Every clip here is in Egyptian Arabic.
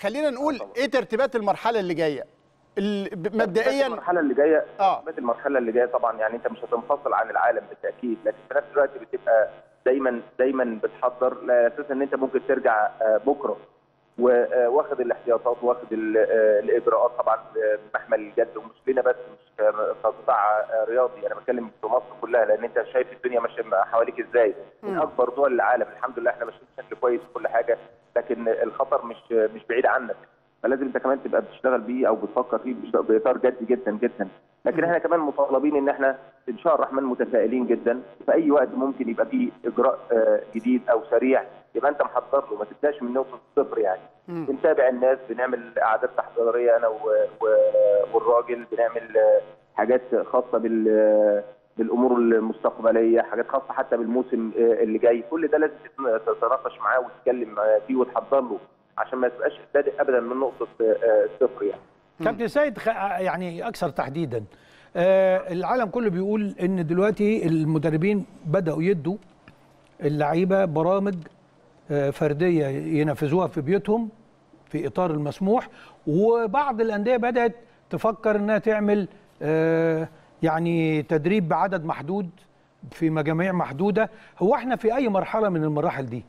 خلينا نقول ايه ترتيبات المرحله اللي جايه ال- ب- مبدئيا المرحله اللي جايه اه بس المرحله اللي جايه طبعا يعني انت مش هتنفصل عن العالم بالتاكيد لكن في نفس الوقت بتبقى دايما دايما بتحضر لاساس ان انت ممكن ترجع آه، بكره و- واخد الاحتياطات واخد ال- آه، الاجراءات طبعا آه، بمحمل الجد ومش لنا بس مش ك- كقطاع آه، رياضي انا بتكلم في مصر كلها لان انت شايف الدنيا ماشيه حواليك ازاي من مم. اكبر دول العالم الحمد لله احنا ماشيين بشكل كويس وكل حاجه لكن الخطر مش مش بعيد عنك فلازم انت كمان تبقى بتشتغل بيه او بتفكر فيه بش- باطار جدي جدا جدا لكن احنا كمان مطالبين ان احنا ان شاء الله الرحمن متفائلين جدا في اي وقت ممكن يبقى فيه اجراء آه، جديد او سريع يبقى انت محضر له ما تبداش من نقطه الصفر يعني مم. بنتابع الناس بنعمل اعداد تحضيريه انا و- و- والراجل بنعمل آه، حاجات خاصه بال آه، بالامور المستقبليه حاجات خاصه حتى بالموسم آه، اللي جاي كل ده لازم تت- تتناقش معاه وتتكلم معاه فيه وتحضر له عشان ما تبقاش بادئ ابدا من نقطه آه، الصفر يعني كابتن سيد خ- يعني اكثر تحديدا آه، العالم كله بيقول ان دلوقتي المدربين بداوا يدوا اللعيبه برامج آه، فرديه ينفذوها في بيوتهم في اطار المسموح وبعض الانديه بدات تفكر انها تعمل آه، يعني تدريب بعدد محدود في مجاميع محدوده هو احنا في اي مرحله من المراحل دي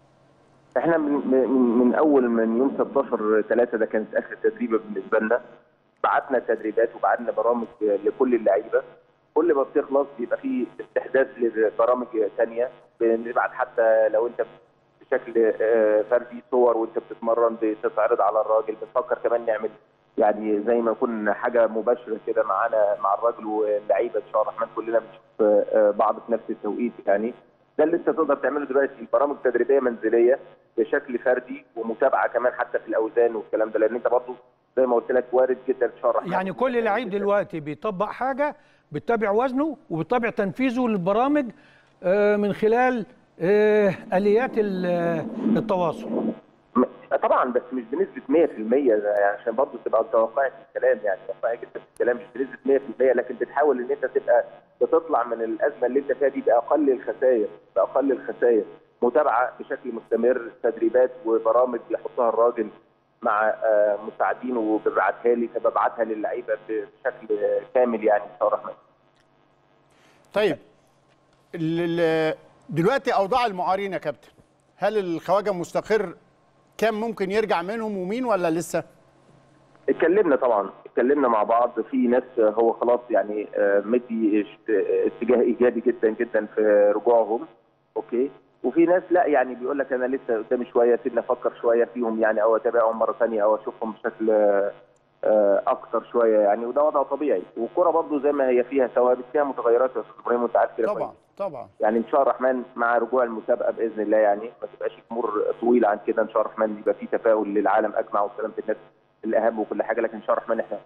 احنا من, من, من اول من يوم 16 3 ده كانت اخر تدريبه بالنسبه لنا بعتنا تدريبات وبعتنا برامج لكل اللعيبه كل ما بتخلص بيبقى في استحداث لبرامج ثانيه بنبعت حتى لو انت بشكل آه، فردي صور وانت بتتمرن بتتعرض على الراجل بنفكر كمان نعمل يعني زي ما يكون حاجه مباشره كده معانا مع الراجل واللعيبه ان شاء الله الرحمن كلنا بنشوف آه، بعض في نفس التوقيت يعني ده اللي انت تقدر تعمله دلوقتي برامج تدريبيه منزليه بشكل فردي ومتابعه كمان حتى في الاوزان والكلام ده لان انت برضه زي ما قلت لك وارد جدا ان شاء الله الرحمن يعني كل لعيب دلوقتي بيطبق حاجه بتتابع وزنه وبتتابع تنفيذه للبرامج آه، من خلال آه، اليات ال- آه، التواصل م- طبعا بس مش بنسبه 100% ده يعني عشان برضه تبقى انت واقعي في الكلام يعني واقعي جدا في الكلام مش بنسبه 100% لكن بتحاول ان انت تبقى بتطلع من الازمه اللي انت فيها دي باقل الخسائر باقل الخسائر متابعه بشكل مستمر تدريبات وبرامج يحطها الراجل مع آه، مساعدينه وبيبعتها لي فببعتها للعيبه بشكل كامل يعني ان شاء الله الرحمن طيب ال- ال- دلوقتي اوضاع المعارين يا كابتن هل الخواجه مستقر كام ممكن يرجع منهم ومين ولا لسه اتكلمنا طبعا اتكلمنا مع بعض في ناس هو خلاص يعني آه، مدي اشت- اتجاه ايجابي جدا جدا في رجوعهم اوكي وفي ناس لا يعني بيقول لك انا لسه قدامي شويه سيبني افكر شويه فيهم يعني او اتابعهم مره ثانيه او اشوفهم بشكل آه، آه، اكتر شويه يعني وده وضع طبيعي والكره برضو زي ما هي فيها ثوابت فيها متغيرات يا استاذ ابراهيم وانت عارف كده كويس. طبعا طبعا يعني ان شاء الله الرحمن مع رجوع المسابقه باذن الله يعني ما تبقاش الامور طويله عن كده ان شاء الله الرحمن يبقى في تفاؤل للعالم اجمع وسلامه الناس الاهم وكل حاجه لكن ان شاء الله الرحمن احنا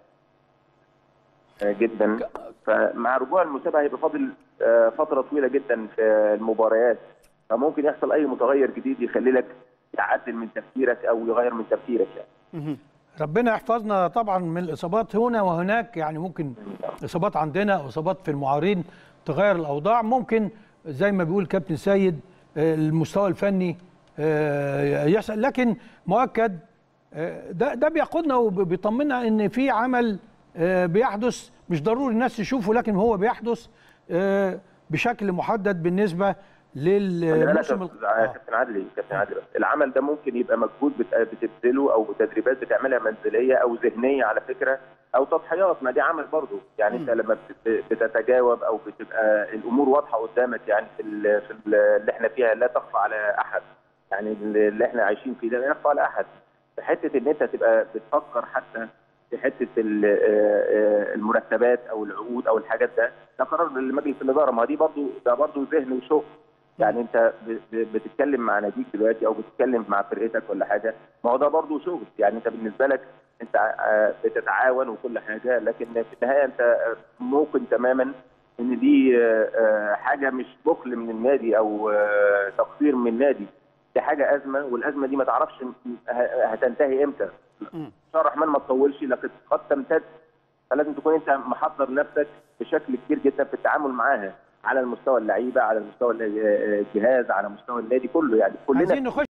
آه، جدا فمع رجوع المسابقه هيبقى فاضل آه، فتره طويله جدا في المباريات فممكن يحصل اي متغير جديد يخلي لك تعدل من تفكيرك او يغير من تفكيرك يعني مهم. ربنا يحفظنا طبعا من الاصابات هنا وهناك يعني ممكن اصابات عندنا اصابات في المعارين تغير الاوضاع ممكن زي ما بيقول كابتن سيد آه، المستوى الفني آه، يحصل لكن مؤكد آه، ده ده بيقودنا وبيطمنا ان في عمل آه، بيحدث مش ضروري الناس تشوفه لكن هو بيحدث آه، بشكل محدد بالنسبه خلي بالك يا للموسم أستاذ- يا كابتن عادل كابتن عادل بس العمل ده ممكن يبقى مجهود بت- بتبذله او تدريبات بتعملها منزليه او ذهنيه على فكره او تضحيات ما دي عمل برضه يعني انت لما بت- بتتجاوب او بتبقى الامور واضحه قدامك يعني في ال- في ال- اللي احنا فيها لا تخفى على احد يعني اللي احنا عايشين فيه ده لا يخفى على احد في حته ان انت تبقى بتفكر حتى في حته ال- آه، آه، المرتبات او العقود او الحاجات ده ده قرار لمجلس الاداره ما دي برضه ده برضه ذهن وشغل يعني انت ب- ب- بتتكلم مع ناديك دلوقتي او بتتكلم مع فرقتك ولا حاجه ما هو ده برضه شغل يعني انت بالنسبه لك انت آه، بتتعاون وكل حاجه لكن في النهايه انت آه، موقن تماما ان دي آه، آه، حاجه مش بخل من النادي او آه، تقصير من النادي دي حاجه ازمه والازمه دي ما تعرفش م- ه- هتنتهي امتى ان شاء الله الرحمن ما تطولش لكن قد تمتد فلازم تكون انت محضر نفسك بشكل كبير جدا في التعامل معاها على المستوى اللعيبه على المستوى الجهاز على مستوى النادي كله يعني كلنا عايزين نخش